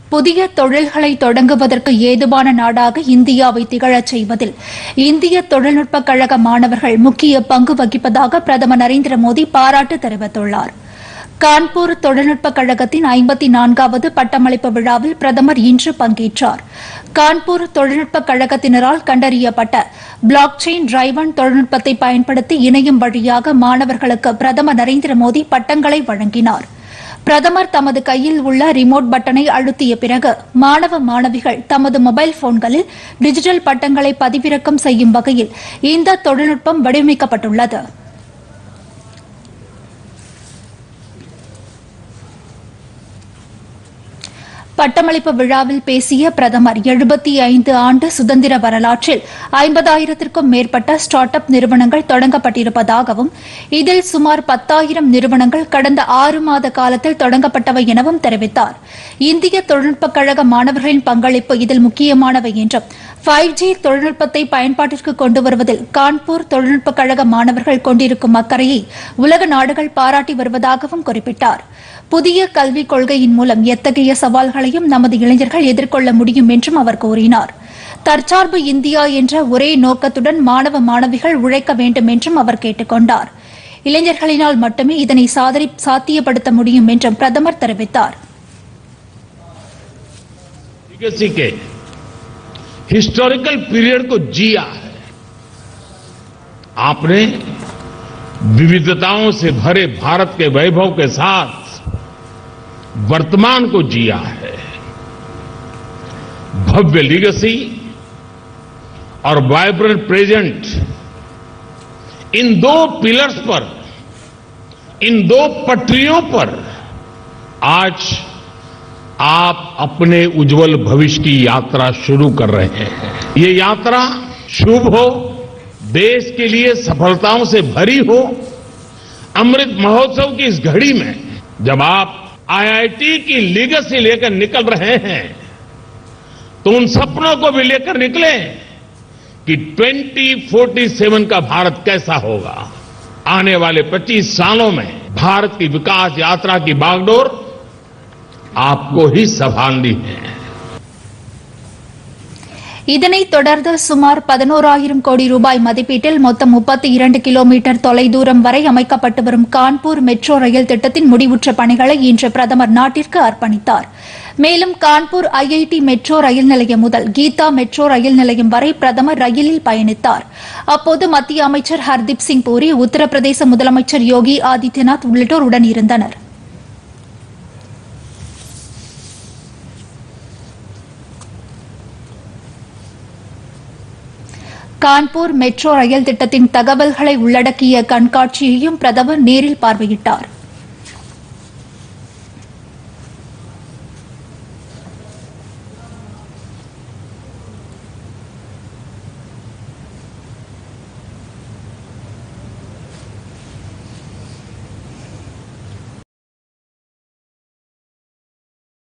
புதிய தொழில்களை தொடங்குவதற்கு ஏதுவான நாடாக இந்தியாவை திகழச் செய்வதில் இந்திய தொழில்நுட்பக் கழக மாணவர்கள் முக்கிய பங்கு வகிப்பதாக பிரதமர் நரேந்திர மோடி பாராட்டு தெரிவித்துள்ளார் கான்பூர் தொழில்நுட்பக் கழகத்தின் ஐம்பத்தி நான்காவது பட்டமளிப்பு விழாவில் பிரதமர் இன்று பங்கேற்றார் கான்பூர் தொழில்நுட்பக் கழகத்தினரால் கண்டறியப்பட்ட பிளாக் செயின் டிரைவன் தொழில்நுட்பத்தை பயன்படுத்தி இணையம் வழியாக மாணவர்களுக்கு பிரதமர் நரேந்திர மோடி பட்டங்களை வழங்கினார் பிரதமர் தமது கையில் உள்ள ரிமோட் பட்டனை அழுத்திய பிறகு மாணவ மாணவிகள் தமது மொபைல் போன்களில் டிஜிட்டல் பட்டங்களை பதிவிறக்கம் செய்யும் வகையில் இந்த தொழில்நுட்பம் வடிவமைக்கப்பட்டுள்ளது பட்டமளிப்பு விழாவில் பேசிய பிரதமர் எழுபத்தி ஐந்து ஆண்டு சுதந்திர வரலாற்றில் ஐம்பதாயிரத்திற்கும் மேற்பட்ட ஸ்டார்ட் அப் நிறுவனங்கள் தொடங்கப்பட்டிருப்பதாகவும் இதில் சுமார் பத்தாயிரம் நிறுவனங்கள் கடந்த ஆறு மாத காலத்தில் தொடங்கப்பட்டவை எனவும் தெரிவித்தார் இந்திய தொழில்நுட்பக் கழக மாணவர்களின் பங்களிப்பு இதில் முக்கியமானவை என்றும் ஃபைவ் ஜி தொழில்நுட்பத்தை பயன்பாட்டிற்கு கொண்டு வருவதில் கான்பூர் தொழில்நுட்பக் கழக மாணவர்கள் கொண்டிருக்கும் அக்கறையை உலக நாடுகள் பாராட்டி வருவதாகவும் குறிப்பிட்டார் புதிய கல்விக் கொள்கையின் மூலம் எத்தகைய சவால்களையும் நமது இளைஞர்கள் எதிர்கொள்ள முடியும் என்றும் அவர் கூறினார் தற்சார்பு இந்தியா என்ற ஒரே நோக்கத்துடன் மாணவ மாணவிகள் உழைக்க வேண்டும் என்றும் அவர் கேட்டுக் கொண்டார் இளைஞர்களினால் மட்டுமே இதனை சாதனை- சாத்தியப்படுத்த முடியும் என்றும் பிரதமர் தெரிவித்தார் लीगेसी के हिस्टोरिकल पीरियड को जिया है आपने विविधताओं से भरे भारत के वैभव के साथ वर्तमान को जिया है भव्य लीगेसी और वाइब्रेंट प्रेजेंट इन दो पिलर्स पर इन दो पटरियों पर आज आप अपने उज्जवल भविष्य की यात्रा शुरू कर रहे हैं ये यात्रा शुभ हो देश के लिए सफलताओं से भरी हो अमृत महोत्सव की इस घड़ी में जब आप आईआईटी की लीगेसी लेकर निकल रहे हैं तो उन सपनों को भी लेकर निकले कि 2047 का भारत कैसा होगा आने वाले 25 सालों में भारत की विकास यात्रा की बागडोर आपको ही संभालनी है இதனைத் தொடர்ந்து சுமார் பதினோராயிரம் கோடி ரூபாய் மதிப்பீட்டில் மொத்தம் முப்பத்தி இரண்டு கிலோமீட்டர் தொலைதூரம் வரை அமைக்கப்பட்டு வரும் கான்பூர் மெட்ரோ ரயில் திட்டத்தின் முடிவுற்ற பணிகளை இன்று பிரதமர் நாட்டிற்கு அர்ப்பணித்தார் மேலும் கான்பூர் ஐஐடி மெட்ரோ ரயில் நிலையம் முதல் கீதா மெட்ரோ ரயில் நிலையம் வரை பிரதமர் ரயிலில் பயணித்தார் அப்போது மத்திய அமைச்சர் ஹர்தீப் சிங் பூரி உத்தரப்பிரதேச முதலமைச்சர் யோகி ஆதித்யநாத் உள்ளிட்டோர் உடன் இருந்தனர் கான்பூர் மெட்ரோ ரயில் திட்டத்தின் தகவல்களை உள்ளடக்கிய கண்காட்சியையும் பிரதமர் நேரில் பார்வையிட்டார்